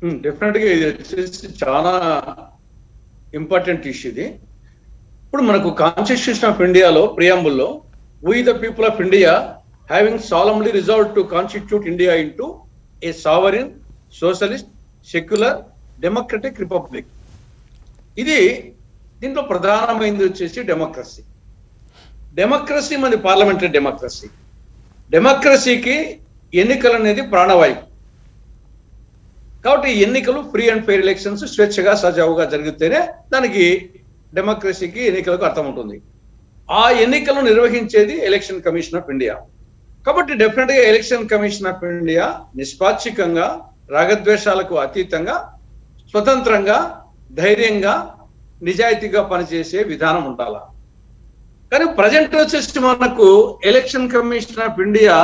definite గా ఇది వచ్చేసి చాలా ఇంపార్టెంట్ ఇష్యూ ఇది ఇప్పుడు మనకు కాన్స్టిట్యూషన్ ఆఫ్ ఇండియాలో ప్రియాంబుల్లో we the people of India having solemnly resolve to constitute India into a sovereign socialist secular democratic republic ఇది దీంట్లో ప్రధానమైనది వచ్చేసి డెమోక్రసీ డెమోక్రసీ మనది పార్లమెంటరీ డెమోక్రసీ డెమోక్రసీకి ఎన్నికలు అనేది ప్రాణవాయువు కాబట్టి ఈ ఎన్నికలు ఫ్రీ అండ్ ఫెయిర్ ఎలక్షన్స్ స్వేచ్ఛగా సజావుగా జరిగితేనే దానికి డెమోక్రసీకి ఎన్నికలకు అర్థం ఉంటుంది ఆ ఎన్నికలను నిర్వహించేది ఎలక్షన్ కమిషన్ ఆఫ్ ఇండియా కాబట్టి డెఫినెట్ గా ఎలక్షన్ కమిషన్ ఆఫ్ ఇండియా నిష్పాక్షికంగా రాగద్వేషాలకు అతీతంగా స్వతంత్రంగా ధైర్యంగా నిజాయితీగా పనిచేసే విధానం ఉండాల కానీ ప్రజెంట్ వచ్చేసి మనకు election commission of India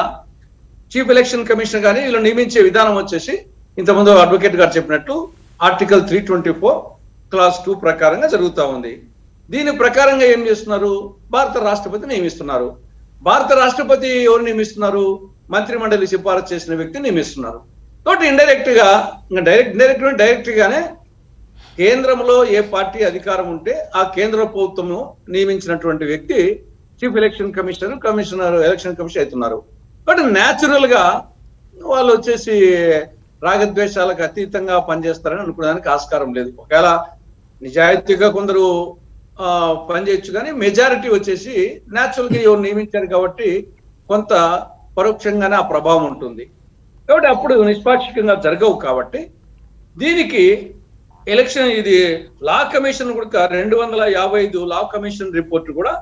chief election commissioner గాని వీళ్ళు నియమించే విధానం వచ్చేసి ఇంతకుముందు అడ్వకేట్ గారు చెప్పినట్టు article three twenty four clause two ప్రకారంగా జరుగుతా ఉంది దీని ప్రకారంగా ఏం చేస్తున్నారు భారత రాష్ట్రపతి నియమిస్తున్నారు భారత రాష్ట్రపతి ఎవరు నియమిస్తున్నారు మంత్రిమండలి సిఫారసు చేసిన వ్యక్తి నియమిస్తున్నారు కాబట్టి ఇండైరెక్ట్ గా ఇంకా డైరెక్ట్ ఇండైరెక్ట్ డైరెక్ట్ గానే కేంద్రంలో ఏ పార్టీ అధికారం ఉంటే ఆ కేంద్ర ప్రభుత్వము నియమించినటువంటి వ్యక్తి chief election commissioner commissioner election commission అవుతున్నారు బట్ న్యాచురల్ గా వాళ్ళు వచ్చేసి రాగద్వేషాలకు అతీతంగా పనిచేస్తారని అనుకోవడానికి ఆస్కారం లేదు ఒకవేళ నిజాయితీగా కొందరు ఆ, పనిచేయచ్చు కానీ మెజారిటీ వచ్చేసి న్యాచురల్ గా ఎవరు నియమించారు కాబట్టి కొంత పరోక్షంగానే ఆ ప్రభావం ఉంటుంది కాబట్టి అప్పుడు నిష్పాక్షికంగా జరగవు కాబట్టి దీనికి ఎలక్షన్ ఇది లా కమిషన్ కూడా రెండు వందల యాభై ఐదు లా కమిషన్ రిపోర్ట్ కూడా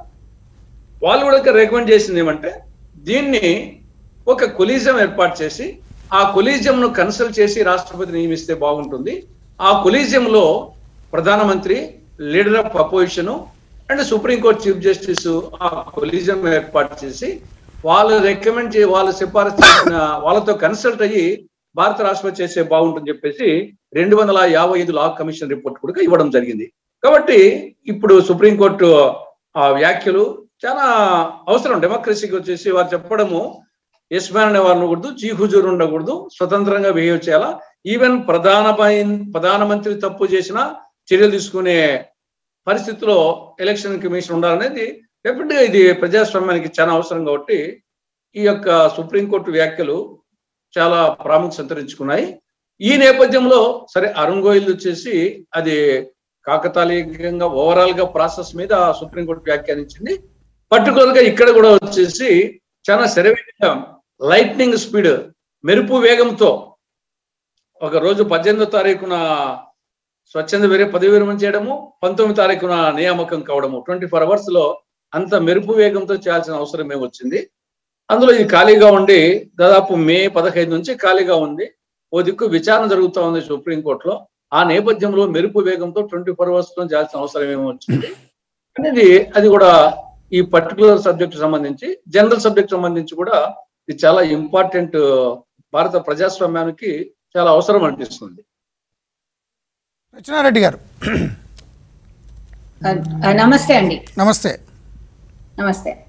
వాళ్ళు కూడా రికమెండ్ చేసింది ఏమంటే దీన్ని ఒక కొలీజం ఏర్పాటు చేసి ఆ కొలీజియంను కన్సల్ట్ చేసి రాష్ట్రపతి నియమిస్తే బాగుంటుంది ఆ కొలీజియంలో ప్రధానమంత్రి leader of opposition and supreme court chief justice ఆ కొలీజియం ఏర్పాటు చేసి వాళ్ళు రికమెండ్ చే వాళ్ళు సిఫారసు చేసిన వాళ్ళతో కన్సల్ట్ అయ్యి భారత రాష్ట్రపతి చేస్తే బాగుంటుంది చెప్పేసి రెండు వందల యాభై ఐదు లా కమిషన్ రిపోర్ట్ కూడా ఇవ్వడం జరిగింది కాబట్టి ఇప్పుడు సుప్రీంకోర్టు ఆ వ్యాఖ్యలు చాలా అవసరం డెమోక్రసీకి వచ్చేసి వారు చెప్పడము ఎస్ మ్యాన్ అనే వారిని ఉండకూడదు చీ హుజూర్ ఉండకూడదు స్వతంత్రంగా బిహేవ్ చేయాలా ఈవెన్ ప్రధానమైన ప్రధానమంత్రి తప్పు చేసినా చర్యలు తీసుకునే పరిస్థితిలో ఎలక్షన్ కమిషన్ ఉండాలనేది డెఫినెట్ గా ఇది ప్రజాస్వామ్యానికి చాలా అవసరం కాబట్టి ఈ యొక్క సుప్రీంకోర్టు వ్యాఖ్యలు చాలా ప్రాముఖ్యత సంతరించుకున్నాయి ఈ నేపథ్యంలో సరే అరుణ్ గోయల్ వచ్చేసి అది కాకతాళీయంగా ఓవరాల్ గా ప్రాసెస్ మీద సుప్రీంకోర్టు వ్యాఖ్యానించింది పర్టికులర్ గా ఇక్కడ కూడా వచ్చేసి చాలా శరవేగంగా లైట్నింగ్ స్పీడ్ మెరుపు వేగంతో ఒక రోజు పద్దెనిమిదో తారీఖున స్వచ్ఛంద వేరే పదవి విరమణ చేయడము పంతొమ్మిది తారీఖున నియామకం కావడము ట్వంటీ ఫోర్ అవర్స్ లో అంత మెరుపు వేగంతో చేయాల్సిన అవసరం ఏమొచ్చింది అందులో ఇది ఖాళీగా ఉండి దాదాపు మే పదహైదు నుంచి ఖాళీగా ఉంది ఓ దిక్కు విచారణ జరుగుతూ ఉంది సుప్రీంకోర్టులో ఆ నేపథ్యంలో మెరుపు వేగంతో ట్వంటీ ఫోర్ అవర్స్ లో చేయాల్సిన అవసరం ఏమో వచ్చింది అనేది అది కూడా ఈ పర్టికులర్ సబ్జెక్ట్ సంబంధించి జనరల్ సబ్జెక్ట్ సంబంధించి కూడా ఇది చాలా ఇంపార్టెంట్ భారత ప్రజాస్వామ్యానికి చాలా అవసరం అనిపిస్తుంది రచనారెడ్డి గారు ఆ, నమస్తే అండి నమస్తే నమస్తే